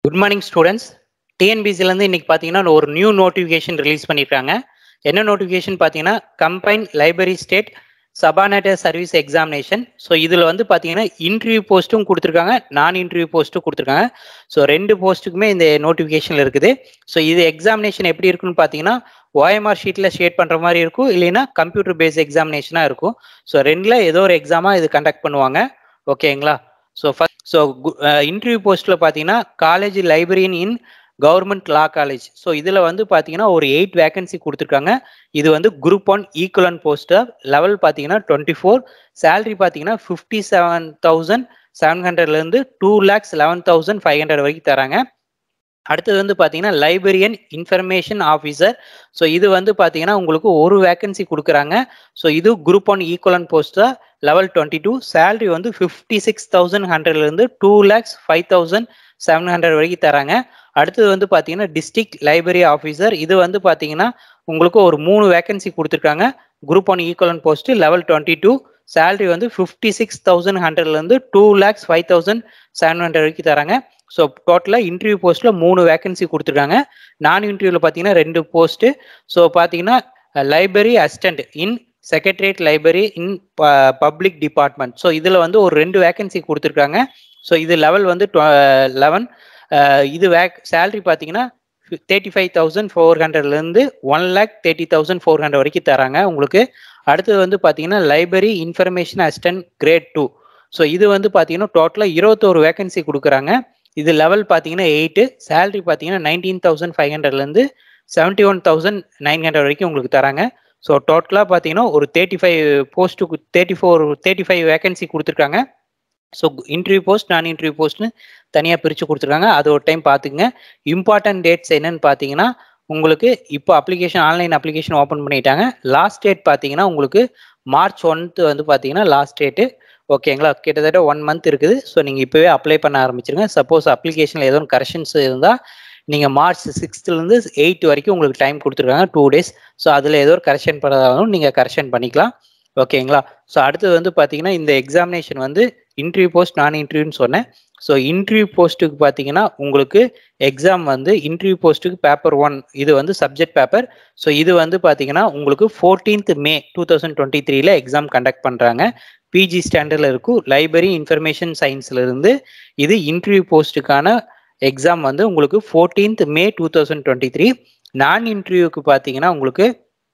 Good morning students டிஎன்பிசிலேருந்து இன்னைக்கு பார்த்தீங்கன்னா ஒரு நியூ நோட்டிஃபிகேஷன் ரிலீஸ் பண்ணியிருக்காங்க என்ன நோட்டிஃபிகேஷன் பார்த்தீங்கன்னா combined library state subordinate service examination so இதில் வந்து பார்த்தீங்கன்னா இன்டர்வியூ போஸ்ட்டும் கொடுத்துருக்காங்க நான் இன்டர்வியூ போஸ்ட்டும் கொடுத்துருக்காங்க ஸோ ரெண்டு போஸ்ட்டுக்குமே இந்த நோட்டிஃபிகேஷனில் இருக்குது ஸோ இது எக்ஸாமினேஷன் எப்படி இருக்குன்னு பார்த்தீங்கன்னா ஓஎம்ஆர் ஷீட்டில் ஷேட் பண்ணுற மாதிரி இருக்கும் இல்லைன்னா கம்ப்யூட்டர் பேஸ்ட் எக்ஸாமினேஷனாக இருக்கும் ஸோ ரெண்டில் ஏதோ ஒரு எக்ஸாமாக இது கண்டக்ட் பண்ணுவாங்க ஓகேங்களா ஸோ ஃபஸ்ட் ஸோ இன்டர்வியூ போஸ்ட்டில் பார்த்தீங்கன்னா college librarian in government law college so இதில் வந்து பார்த்தீங்கன்னா ஒரு எயிட் வேகன்சி கொடுத்துருக்காங்க இது வந்து group one equivalent poster level பார்த்தீங்கன்னா டுவெண்ட்டி ஃபோர் சேலரி பார்த்தீங்கன்னா ஃபிஃப்டி செவன் தௌசண்ட் செவன் ஹண்ட்ரட்லேருந்து two lakhs eleven thousand five hundred வரைக்கும் தராங்க அடுத்தது வந்து பார்த்தீங்கன்னா லைப்ரரியன் இன்ஃபர்மேஷன் ஆஃபீஸர் ஸோ இது வந்து பார்த்தீங்கன்னா உங்களுக்கு ஒரு வேகன்சி கொடுக்குறாங்க ஸோ இது group one equivalent poster level twenty two salary வந்து ஃபிஃப்டி சிக்ஸ் தௌசண்ட் ஹண்ட்ரட்லேருந்து two lakhs five thousand seven hundred வரைக்கும் தராங்க அடுத்தது வந்து பார்த்தீங்கன்னா டிஸ்ட்ரிக்ட் லைப்ரரி ஆஃபீஸர் இது வந்து பார்த்தீங்கன்னா உங்களுக்கு ஒரு மூணு வேகன்சி கொடுத்துருக்காங்க group one equivalent post level twenty two salary வந்து ஃபிஃப்டி சிக்ஸ் தௌசண்ட் ஹண்ட்ரட்லேருந்து two lakhs five thousand seven hundred வரைக்கும் தராங்க ஸோ டோட்டலாக இன்டர்வியூ போஸ்ட்டில் மூணு வேகன்சி கொடுத்துருக்காங்க நான் இன்டர்வியூவில் பார்த்தீங்கன்னா ரெண்டு போஸ்ட்டு ஸோ பார்த்தீங்கன்னா library assistant in secretariat library in public department so இதில் வந்து ஒரு ரெண்டு வேகன்சி கொடுத்துருக்காங்க ஸோ இது லெவல் வந்து லெவன் இது வேக் சேலரி பார்த்தீங்கன்னா தேர்ட்டி ஃபைவ் தௌசண்ட் ஃபோர் ஹண்ட்ரட்லேருந்து one lakh thirty thousand four hundred வரைக்கும் தராங்க உங்களுக்கு அடுத்தது வந்து பார்த்தீங்கன்னா library information assistant grade two so இது வந்து பார்த்தீங்கன்னா டோட்டலாக இருபத்தோரு வேகன்சி கொடுக்குறாங்க இது லெவல் பார்த்தீங்கன்னா எயிட்டு சேலரி பார்த்தீங்கன்னா நைன்டீன் தௌசண்ட் ஃபைவ் ஹண்ட்ரட்லேருந்து seventy one thousand nine hundred வரைக்கும் உங்களுக்கு தராங்க ஸோ டோட்டலாக பார்த்தீங்கன்னா ஒரு தேர்ட்டி ஃபைவ் போஸ்ட்டுக்கு thirty four thirty five vacancy கொடுத்துருக்காங்க so interview post non interview போஸ்ட்னு தனியாக பிரித்து கொடுத்துருக்காங்க அது ஒரு டைம் பார்த்துங்க இம்பார்ட்டன்ட் டேட்ஸ் என்னன்னு பார்த்தீங்கன்னா உங்களுக்கு இப்போ அப்ளிகேஷன் ஆன்லைன் அப்ளிகேஷன் ஓப்பன் பண்ணிட்டாங்க லாஸ்ட் டேட் பார்த்தீங்கன்னா உங்களுக்கு மார்ச் ஒன்த்து வந்து பார்த்தீங்கன்னா லாஸ்ட் டேட்டு ஓகேங்களா கிட்டத்தட்ட ஒன் மந்த் இருக்குது ஸோ நீங்கள் இப்போவே அப்ளை பண்ண ஆரம்பிச்சிருங்க சப்போஸ் அப்ளிகேஷனில் ஏதோ கரெக்ஷன்ஸ் இருந்தால் நீங்கள் மார்ச் சிக்ஸ்த்துலேருந்து எயிட் வரைக்கும் உங்களுக்கு டைம் கொடுத்துருக்காங்க டூ டேஸ் ஸோ அதில் ஏதோ ஒரு கரெக்ஷன் பண்ணுறதாலும் நீங்கள் கரெக்ஷன் பண்ணிக்கலாம் ஓகேங்களா ஸோ அடுத்தது வந்து பார்த்தீங்கன்னா இந்த எக்ஸாமினேஷன் வந்து இன்டர்வியூ போஸ்ட் நான் இன்டர்வியூன்னு சொன்னேன் ஸோ இன்டர்வியூ போஸ்ட்டுக்கு பார்த்தீங்கன்னா உங்களுக்கு எக்ஸாம் வந்து இன்டர்வியூ போஸ்ட்டுக்கு பேப்பர் ஒன் இது வந்து சப்ஜெக்ட் பேப்பர் ஸோ இது வந்து பார்த்தீங்கன்னா உங்களுக்கு fourteenth May two thousand twenty த்ரீல எக்ஸாம் கண்டக்ட் பண்ணுறாங்க பிஜி ஸ்டாண்டர்டில் இருக்கும் லைப்ரரி இன்ஃபர்மேஷன் சயின்ஸில் இருந்து இது இன்டர்வியூ போஸ்ட்டுக்கான எக்ஸாம் வந்து உங்களுக்கு fourteenth May two thousand twenty three non இன்டர்வியூக்கு பார்த்தீங்கன்னா உங்களுக்கு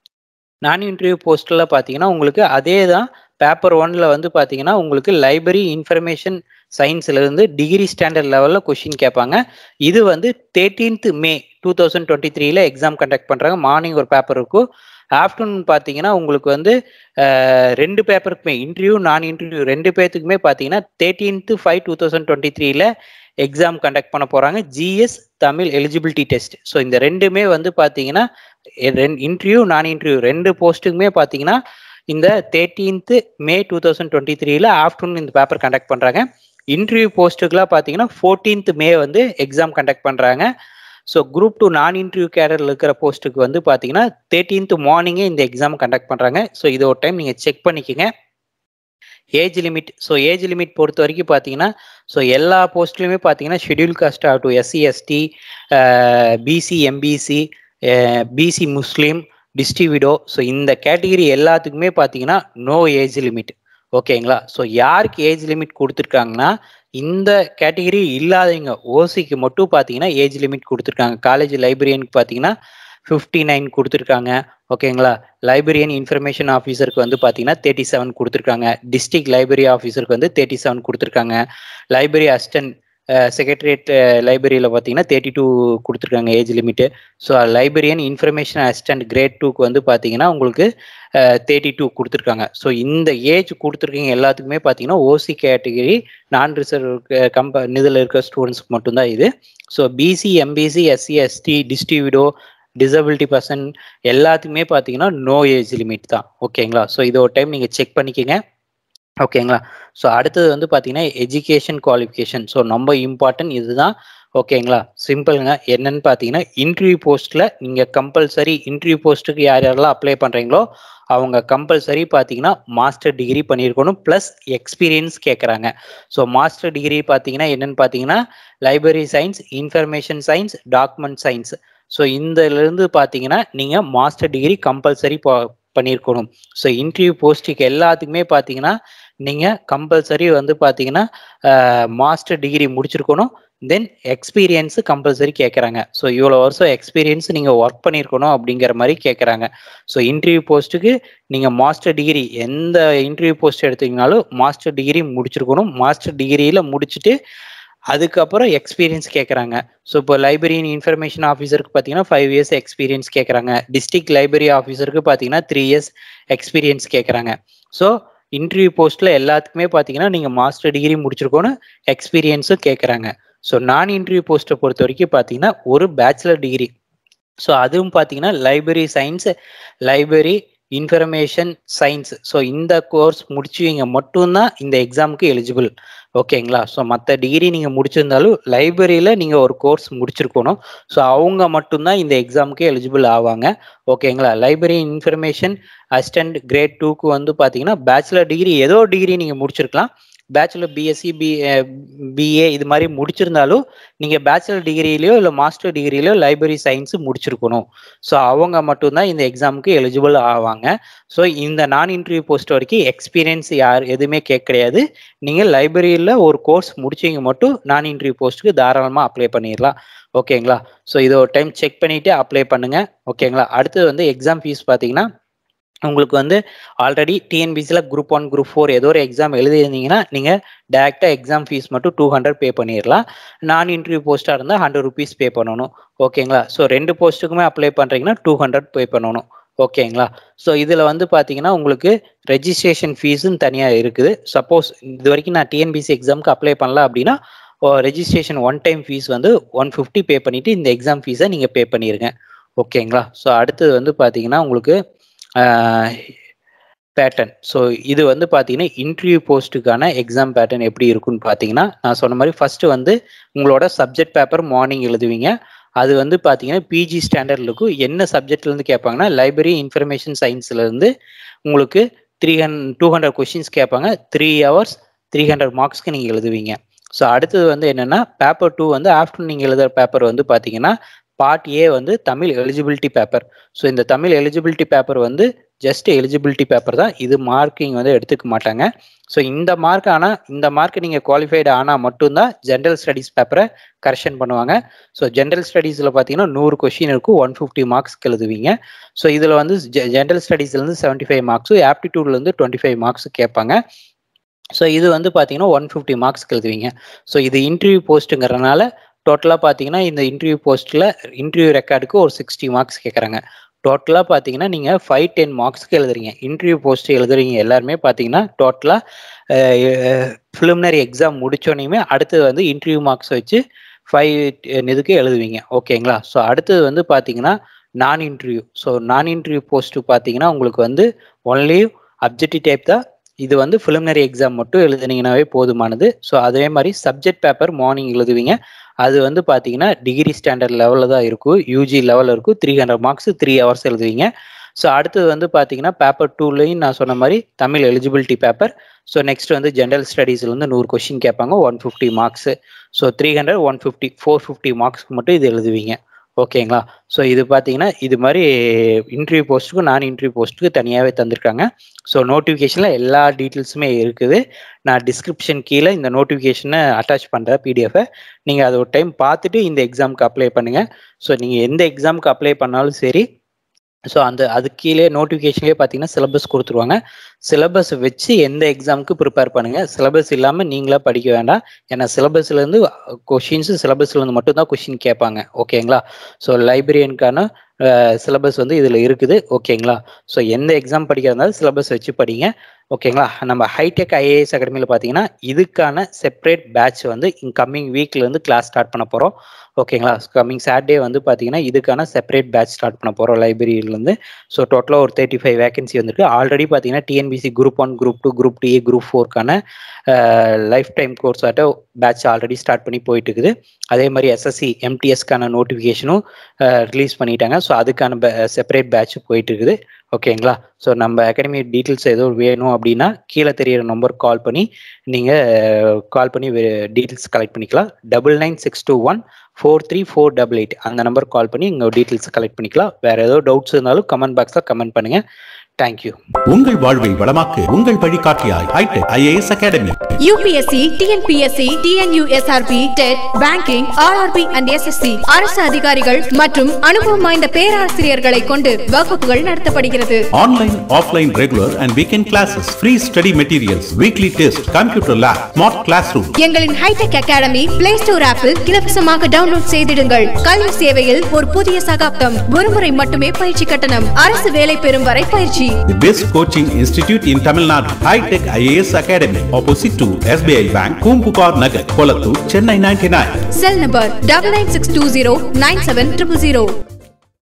நான் இன்டர்வியூ போஸ்ட்டில் பார்த்தீங்கன்னா உங்களுக்கு அதே தான் பேப்பர் ஒனில் வந்து பார்த்தீங்கன்னா உங்களுக்கு லைப்ரரி இன்ஃபர்மேஷன் சயின்ஸ்லேருந்து டிகிரி ஸ்டாண்டர்ட் லெவலில் கொஷின் கேட்பாங்க இது வந்து thirteenth May two thousand twenty த்ரீல எக்ஸாம் கண்டக்ட் பண்ணுறாங்க மார்னிங் ஒரு பேப்பர் இருக்கும் ஆஃப்டர்நூன் பார்த்தீங்கன்னா உங்களுக்கு வந்து ரெண்டு பேப்பருக்குமே இன்டர்வியூ நான் இன்டர்வியூ ரெண்டு பேர்த்துக்குமே பார்த்தீங்கன்னா thirteenth five two thousand twenty த்ரீல எக்ஸாம் கண்டக்ட் பண்ண போகிறாங்க GS Tamil eligibility test so இந்த ரெண்டுமே வந்து பார்த்தீங்கன்னா இன்டர்வியூ நான் இன்டர்வியூ ரெண்டு போஸ்ட்டுக்குமே பார்த்தீங்கன்னா இந்த thirteenth May two thousand twenty த்ரீல ஆஃப்டர்நூன் இந்த பேப்பர் கண்டக்ட் பண்ணுறாங்க இன்டர்வியூ போஸ்ட்டுக்கெலாம் பார்த்தீங்கன்னா ஃபோர்டீன்த் மே வந்து எக்ஸாம் கண்டக்ட் பண்ணுறாங்க so group two non interview கேடரில் இருக்கிற போஸ்ட்டுக்கு வந்து பார்த்தீங்கன்னா தேர்ட்டீன்த் மார்னிங்கே இந்த எக்ஸாம் கண்டக்ட் பண்ணுறாங்க ஸோ இது ஒரு டைம் நீங்கள் செக் பண்ணிக்கோங்க age limit so age limit பொறுத்த வரைக்கும் பார்த்தீங்கன்னா ஸோ எல்லா போஸ்ட்லையுமே பார்த்தீங்கன்னா ஷெடியூல் காஸ்ட் ஆகட்டும் SC ST BC MBC BC Muslim destitute so இந்த கேட்டகிரி எல்லாத்துக்குமே பார்த்தீங்கன்னா நோ ஏஜ் லிமிட் ஓகேங்களா ஸோ யாருக்கு ஏஜ் லிமிட் கொடுத்துருக்காங்கன்னா இந்த கேட்டகிரி இல்லாதவங்க ஓசிக்கு மட்டும் பார்த்தீங்கன்னா ஏஜ் லிமிட் கொடுத்துருக்காங்க காலேஜ் லைப்ரரியனுக்கு பார்த்தீங்கன்னா ஃபிஃப்டி நைன் கொடுத்துருக்காங்க ஓகேங்களா லைப்ரரியன் இன்ஃபர்மேஷன் ஆஃபீஸருக்கு வந்து பார்த்தீங்கன்னா தேர்ட்டி செவன் கொடுத்துருக்காங்க டிஸ்ட்ரிக்ட் லைப்ரரி ஆஃபீஸருக்கு வந்து தேர்ட்டி செவன் கொடுத்துருக்காங்க லைப்ரரி அசிஸ்டன்ட் செக்ரட்டரியேட் லைப்ரரியில் பார்த்தீங்கன்னா தேர்ட்டி டூ கொடுத்துருக்காங்க age limit so librarian information assistant grade டூக்கு வந்து பார்த்தீங்கன்னா உங்களுக்கு தேர்ட்டி டூ கொடுத்துருக்காங்க ஸோ இந்த ஏஜ் கொடுத்துருக்கீங்க எல்லாத்துக்குமே பார்த்தீங்கன்னா ஓசி கேட்டகிரி நான் ரிசர்வ் கம்ப இதில் இருக்கிற ஸ்டூடெண்ட்ஸ்க்கு மட்டும்தான் இது so BC MBC SC ST destitute disability person எல்லாத்துக்குமே பார்த்தீங்கன்னா நோ ஏஜ் லிமிட் தான் ஓகேங்களா ஸோ இதை ஒரு டைம் நீங்கள் செக் பண்ணிக்கோங்க ஓகேங்களா ஸோ அடுத்தது வந்து பார்த்தீங்கன்னா எஜுகேஷன் குவாலிஃபிகேஷன் ஸோ ரொம்ப இம்பார்ட்டன்ட் இதுதான் ஓகேங்களா சிம்பிளுங்க என்னன்னு பார்த்தீங்கன்னா இன்டர்வியூ போஸ்ட்டில் நீங்கள் கம்பல்சரி இன்டர்வியூ போஸ்ட்டுக்கு யார் யாரெல்லாம் அப்ளை பண்ணுறீங்களோ அவங்க கம்பல்சரி பார்த்தீங்கன்னா மாஸ்டர் டிகிரி பண்ணியிருக்கணும் ப்ளஸ் எக்ஸ்பீரியன்ஸ் கேட்குறாங்க ஸோ மாஸ்டர் டிகிரி பார்த்தீங்கன்னா என்னன்னு பார்த்தீங்கன்னா library science information science document science so இருந்து பார்த்தீங்கன்னா நீங்கள் மாஸ்டர் டிகிரி கம்பல்சரி பண்ணியிருக்கணும் ஸோ இன்டர்வியூ போஸ்ட்டுக்கு எல்லாத்துக்குமே பார்த்தீங்கன்னா நீங்கள் கம்பல்சரி வந்து பார்த்தீங்கன்னா மாஸ்டர் டிகிரி முடிச்சிருக்கணும் தென் எக்ஸ்பீரியன்ஸு கம்பல்சரி கேட்குறாங்க ஸோ இவ்வளோ வருஷம் எக்ஸ்பீரியன்ஸ் நீங்கள் ஒர்க் பண்ணியிருக்கணும் அப்படிங்கிற மாதிரி கேட்குறாங்க ஸோ இன்டர்வியூ போஸ்ட்டுக்கு நீங்கள் மாஸ்டர் டிகிரி எந்த இன்டர்வியூ போஸ்ட் எடுத்தீங்கனாலும் மாஸ்டர் டிகிரி முடிச்சிருக்கணும் மாஸ்டர் டிகிரியில் முடிச்சுட்டு அதுக்கப்புறம் எக்ஸ்பீரியன்ஸ் கேட்குறாங்க ஸோ இப்போ லைப்ரரி இன்ஃபர்மேஷன் ஆஃபீஸருக்கு பார்த்தீங்கன்னா ஃபைவ் இயர்ஸ் எக்ஸ்பீரியன்ஸ் கேட்குறாங்க டிஸ்ட்ரிக்ட் லைப்ரரி ஆஃபீஸருக்கு பார்த்தீங்கன்னா த்ரீ இயர்ஸ் எக்ஸ்பீரியன்ஸ் கேட்குறாங்க ஸோ இன்டர்வியூ போஸ்ட்டில் எல்லாத்துக்குமே பார்த்தீங்கன்னா நீங்கள் மாஸ்டர் டிகிரி முடிச்சிருக்கோன்னு எக்ஸ்பீரியன்ஸும் கேட்குறாங்க ஸோ நான் இன்டர்வியூ போஸ்ட்டை பொறுத்த வரைக்கும் பார்த்தீங்கன்னா ஒரு பேச்சுலர் டிகிரி ஸோ அதுவும் பார்த்தீங்கன்னா library science library information science so இந்த கோர்ஸ் முடிச்சுவீங்க மட்டும்தான் இந்த எக்ஸாமுக்கு எலிஜிபிள் ஓகேங்களா ஸோ மற்ற டிகிரி நீங்கள் முடிச்சிருந்தாலும் லைப்ரரியில் நீங்கள் ஒரு கோர்ஸ் முடிச்சிருக்கணும் ஸோ அவங்க மட்டும்தான் இந்த எக்ஸாமுக்கு எலிஜிபிள் ஆவாங்க ஓகேங்களா லைப்ரரி இன்ஃபர்மேஷன் அசிஸ்டன்ட் கிரேட் டூக்கு வந்து பார்த்தீங்கன்னா பேச்சுலர் டிகிரி ஏதோ டிகிரி நீங்கள் முடிச்சிருக்கலாம் பேச்சுலர் பிஎஸ்சி பி பிஏ இது மாதிரி முடிச்சிருந்தாலும் நீங்கள் பேச்சுலர் டிகிரிலையோ இல்லை மாஸ்டர் டிகிரிலையோ லைப்ரரி சயின்ஸ் முடிச்சிருக்கணும் ஸோ அவங்க மட்டும்தான் இந்த எக்ஸாமுக்கு எலிஜிபிள் ஆவாங்க ஸோ இந்த நான் இன்டர்வியூ போஸ்ட் வரைக்கும் எக்ஸ்பீரியன்ஸ் யார் எதுவுமே கேட்க கிடையாது நீங்கள் லைப்ரரியில் ஒரு கோர்ஸ் முடிச்சிங்க மட்டும் நான் இன்டர்வியூ போஸ்ட்டுக்கு தாராளமாக அப்ளை பண்ணிடலாம் ஓகேங்களா ஸோ இதை ஒரு டைம் செக் பண்ணிவிட்டு அப்ளை பண்ணுங்கள் ஓகேங்களா அடுத்தது வந்து எக்ஸாம் ஃபீஸ் பார்த்தீங்கன்னா உங்களுக்கு வந்து ஆல்ரெடி டிஎன்பிசியில் குரூப் ஒன் குரூப் ஃபோர் ஏதோ ஒரு எக்ஸாம் எழுதியிருந்தீங்கன்னா நீங்கள் டேரெக்டாக எக்ஸாம் ஃபீஸ் மட்டும் டூ ஹண்ட்ரட் பே பண்ணிடலாம் நான் இன்டர்வியூ போஸ்ட்டாக இருந்தால் ஹண்ட்ரட் ருபீஸ் பே பண்ணணும் ஓகேங்களா ஸோ ரெண்டு போஸ்ட்டுக்குமே அப்ளை பண்ணுறீங்கன்னா டூ ஹண்ட்ரட் பே பண்ணணும் ஓகேங்களா ஸோ இதில் வந்து பார்த்தீங்கன்னா உங்களுக்கு ரெஜிஸ்ட்ரேஷன் ஃபீஸும் தனியாக இருக்குது சப்போஸ் இது வரைக்கும் நான் டிஎன்பிசி எக்ஸாமுக்கு அப்ளை பண்ணல அப்படின்னா ரெஜிஸ்ட்ரேஷன் ஒன் டைம் ஃபீஸ் வந்து ஒன் ஃபிஃப்டி பே பண்ணிவிட்டு இந்த எக்ஸாம் ஃபீஸை நீங்கள் பே பண்ணிடுங்க ஓகேங்களா ஸோ அடுத்தது வந்து பார்த்தீங்கன்னா உங்களுக்கு பேட்டர்ன் ஸோ இது வந்து பார்த்தீங்கன்னா இன்டர்வியூ போஸ்ட்டுக்கான எக்ஸாம் பேட்டர்ன் எப்படி இருக்குன்னு பார்த்தீங்கன்னா நான் சொன்ன மாதிரி ஃபஸ்ட்டு வந்து உங்களோட சப்ஜெக்ட் பேப்பர் மார்னிங் எழுதுவீங்க அது வந்து பார்த்தீங்கன்னா பிஜி ஸ்டாண்டர்டில் இருக்கும் என்ன சப்ஜெக்ட்லேருந்து கேட்பாங்கன்னா லைப்ரரி இன்ஃபர்மேஷன் சயின்ஸ்லேருந்து உங்களுக்கு three hundred two hundred questions கேட்பாங்க த்ரீ ஹவர்ஸ் த்ரீ ஹண்ட்ரட் மார்க்ஸ்க்கு நீங்கள் எழுதுவீங்க ஸோ அடுத்தது வந்து என்னென்னா பேப்பர் டூ வந்து ஆஃப்டர்நூன் நீங்கள் எழுதுகிற பேப்பர் வந்து பார்த்தீங்கன்னா பார்ட் ஏ வந்து தமிழ் எலிஜிபிலிட்டி பேப்பர் ஸோ இந்த தமிழ் எலிஜிபிலிட்டி பேப்பர் வந்து ஜஸ்ட் எலிஜிபிலிட்டி பேப்பர் தான் இது மார்க்கிங் வந்து எடுத்துக்க மாட்டாங்க ஸோ இந்த மார்க் ஆனால் இந்த மார்க் நீங்கள் குவாலிஃபைடு ஆனால் மட்டும்தான் ஜென்ரல் ஸ்டடீஸ் பேப்பரை கரெக்ஷன் பண்ணுவாங்க ஸோ ஜென்ரல் ஸ்டடீஸில் பார்த்தீங்கன்னா நூறு கொஷின் இருக்கும் ஒன் ஃபிஃப்டி மார்க்ஸ்க்கு எழுதுவீங்க ஸோ இதில் வந்து ஜென்ரல் ஸ்டடீஸ்லேருந்து செவன்ட்டி ஃபைவ் மார்க்ஸும் ஆப்டிடியூட்லேருந்து டுவெண்ட்டி ஃபைவ் மார்க்ஸ் கேட்பாங்க ஸோ இது வந்து பார்த்தீங்கன்னா ஒன் ஃபிஃப்டி மார்க்ஸ்க்கு எழுதுவீங்க ஸோ இது இன்டர்வியூ போஸ்ட்டுங்கிறனால டோட்டலாக பார்த்தீங்கன்னா இந்த இன்டர்வியூ போஸ்ட்டில் இன்டர்வியூ ரெக்கார்டுக்கு ஒரு சிக்ஸ்டி மார்க்ஸ் கேட்குறாங்க டோட்டலாக பார்த்தீங்கன்னா நீங்கள் ஃபைவ் டென் மார்க்ஸ்க்கு எழுதுறீங்க இன்டர்வியூ போஸ்ட் எழுதுறீங்க எல்லாருமே பார்த்தீங்கன்னா டோட்டலாக ப்ரிலிமினரி எக்ஸாம் முடிச்சோடனையுமே அடுத்தது வந்து இன்டர்வியூ மார்க்ஸ் வச்சு ஃபைவ் இதுக்கு எழுதுவீங்க ஓகேங்களா ஸோ அடுத்தது வந்து பார்த்தீங்கன்னா non interview so non interview post பார்த்தீங்கன்னா உங்களுக்கு வந்து ஒன்லி அப்ஜெக்டிவ் டைப் தான் இது வந்து ப்ரிலிமினரி எக்ஸாம் மட்டும் எழுதுனீங்கன்னாவே போதுமானது ஸோ அதே மாதிரி சப்ஜெக்ட் பேப்பர் மார்னிங் எழுதுவீங்க அது வந்து பார்த்தீங்கன்னா டிகிரி ஸ்டாண்டர்ட் லெவலில் தான் இருக்கும் யூஜி லெவலில் இருக்கும் three hundred marks three hours எழுதுவீங்க ஸோ அடுத்தது வந்து பார்த்தீங்கன்னா பேப்பர் டூலையும் நான் சொன்ன மாதிரி Tamil eligibility paper so next வந்து ஜென்ரல் ஸ்டடீஸில் வந்து நூறு கொஷின் கேட்பாங்க one fifty marks so three hundred one fifty four fifty மார்க்ஸ்க்கு மட்டும் இது எழுதுவீங்க ஓகேங்களா ஸோ இது பார்த்தீங்கன்னா இது மாதிரி இன்டர்வியூ போஸ்ட்டுக்கும் நான் இன்டர்வியூ போஸ்ட்டுக்கு தனியாகவே தந்திருக்காங்க ஸோ நோட்டிஃபிகேஷனில் எல்லா டீட்டெயில்ஸுமே இருக்குது நான் டிஸ்கிரிப்ஷன் கீழே இந்த நோட்டிஃபிகேஷனை அட்டாச் பண்ணுறேன் பிடிஎஃபை நீங்கள் அதை ஒரு டைம் பார்த்துட்டு இந்த எக்ஸாமுக்கு அப்ளை பண்ணுங்கள் ஸோ நீங்கள் எந்த எக்ஸாமுக்கு அப்ளை பண்ணாலும் சரி ஸோ அந்த அது கீழே நோட்டிஃபிகேஷன்லேயே பார்த்தீங்கன்னா சிலபஸ் கொடுத்துருவாங்க சிலபஸ் வச்சு எந்த எக்ஸாமுக்கு ப்ரிப்பேர் பண்ணுங்கள் சிலபஸ் இல்லாமல் நீங்களா படிக்க வேண்டாம் ஏன்னா சிலபஸ்லேருந்து கொஷின்ஸு சிலபஸ்லேருந்து மட்டும்தான் கொஷின் கேட்பாங்க ஓகேங்களா ஸோ லைப்ரரியனுக்கான சிலபஸ் வந்து இதில் இருக்குது ஓகேங்களா ஸோ எந்த எக்ஸாம் படிக்கிறதா சிலபஸ் வச்சு படிங்க ஓகேங்களா நம்ம ஹைடெக் ஐஏஎஸ் அகாடமியில் பார்த்தீங்கன்னா இதுக்கான செப்பரேட் பேட்ச் வந்து கம்மிங் வீக்லேருந்து கிளாஸ் ஸ்டார்ட் பண்ண போகிறோம் ஓகேங்களா கம்மிங் சாட்டர்டே வந்து பார்த்தீங்கன்னா இதுக்கான செப்பரேட் பேட்ச் ஸ்டார்ட் பண்ண போகிறோம் லைப்ரரியிலேருந்து ஸோ டோட்டலாக ஒரு தேர்ட்டி ஃபைவ் வேகன்சி வந்திருக்கு ஆல்ரெடி பார்த்தீங்கன்னா TNPSC group one group two group two A group ஃபோர்க்கான லைஃப் டைம் கோர்ஸ் ஆட்ட பேட்ச் ஆல்ரெடி ஸ்டார்ட் பண்ணி போயிட்டு இருக்குது அதே மாதிரி எஸ்எஸ்சி எம்டிஎஸ்க்கான நோட்டிஃபிகேஷனும் ரிலீஸ் பண்ணிட்டாங்க ஸோ அதுக்கான செப்பரேட் பேட்ச் போயிட்டு இருக்குது ஓகேங்களா ஸோ நம்ம அகாடமி டீட்டெயில்ஸ் எதுவும் வேணும் அப்படின்னா கீழே தெரியிற நம்பர் கால் பண்ணி நீங்கள் கால் பண்ணி டீட்டெயில்ஸ் கலெக்ட் பண்ணிக்கலாம் double nine six two one four three four double eight அந்த நம்பர் கால் பண்ணி இங்கே டீட்டெயில்ஸ் கலெக்ட் பண்ணிக்கலாம் வேறு ஏதோ டவுட்ஸ் இருந்தாலும் கமெண்ட் பாக்ஸில் கமெண்ட் பண்ணுங்கள் தேங்க்யூ உங்கள் வாழ்வை வளமாக்கு உங்கள் வழிகாட்டியாய் hitech IAS academy UPSC TNPSC TNUSRB TET banking RRB and SSC அரசு அதிகாரிகள் மற்றும் அனுபவம் வாய்ந்த பேராசிரியர்களை கொண்டு வகுப்புகள் நடத்தப்படுகிறது online offline regular and weekend classes free study materials weekly test computer lab smart class room எங்களின் ஹைடெக் அகாடமி பிளே ஸ்டோர் ஆப்பில் இலவசமாக டவுன்லோட் செய்திடுங்கள் கல்வி சேவையில் ஒரு புதிய சகாப்தம் ஒருமுறை மட்டுமே பயிற்சி கட்டணம் அரசு வேலை பெறும் வரை பயிற்சி The best coaching institute in Tamil Nadu, High Tech IAS Academy, opposite to SBI Bank, Kumpupar Nagar, Kolattur, Chennai 99. Cell number double nine six two zero nine seven triple zero